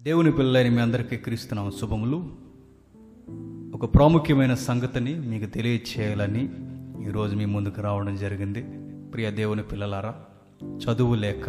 దేవుని పిల్లలైన మీ అందరికీ క్రీస్తున్నాం శుభములు ఒక ప్రాముఖ్యమైన సంగతిని మీకు తెలియచేయాలని ఈరోజు మీ ముందుకు రావడం జరిగింది ప్రియ దేవుని పిల్లలారా చదువు లేక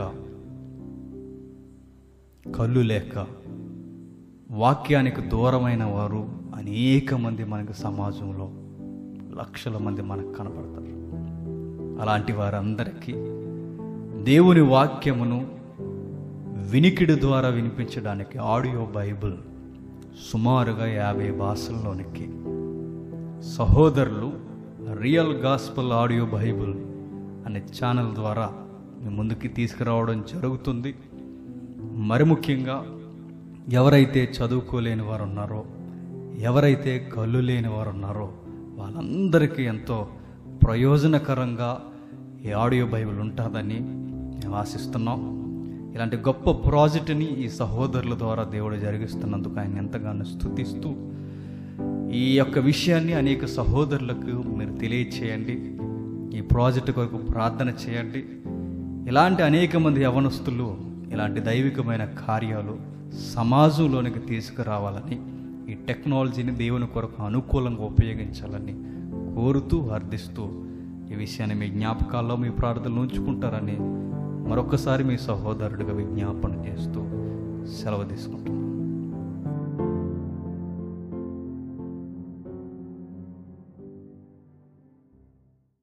కళ్ళు లేక వాక్యానికి దూరమైన వారు అనేక మంది మనకు సమాజంలో లక్షల మంది మనకు కనపడతారు అలాంటి వారందరికీ దేవుని వాక్యమును వినికిడి ద్వారా వినిపించడానికి ఆడియో బైబిల్ సుమారుగా యాభై భాషల్లోనికి సహోదరులు రియల్ గాస్పల్ ఆడియో బైబిల్ అనే ఛానల్ ద్వారా మీ ముందుకి తీసుకురావడం జరుగుతుంది మరి ముఖ్యంగా ఎవరైతే చదువుకోలేని వారు ఉన్నారో ఎవరైతే కళ్ళు లేని వారు ఉన్నారో వాళ్ళందరికీ ఎంతో ప్రయోజనకరంగా ఈ ఆడియో బైబిల్ ఉంటుందని మేము ఆశిస్తున్నాం ఇలాంటి గొప్ప ప్రాజెక్టుని ఈ సహోదరుల ద్వారా దేవుడు జరిగిస్తున్నందుకు ఆయన ఎంతగానో స్థుతిస్తూ ఈ యొక్క విషయాన్ని అనేక సహోదరులకు మీరు తెలియచేయండి ఈ ప్రాజెక్టు కొరకు ప్రార్థన చేయండి ఇలాంటి అనేక మంది యవనస్తులు ఇలాంటి దైవికమైన కార్యాలు సమాజంలోనికి తీసుకురావాలని ఈ టెక్నాలజీని దేవుని కొరకు అనుకూలంగా ఉపయోగించాలని కోరుతూ అర్థిస్తూ ఈ విషయాన్ని మీ జ్ఞాపకాల్లో మీ ప్రార్థనలు ఉంచుకుంటారని మరొకసారి మీ సహోదరుడిగా విజ్ఞాపన చేస్తూ సెలవు తీసుకుంటున్నాను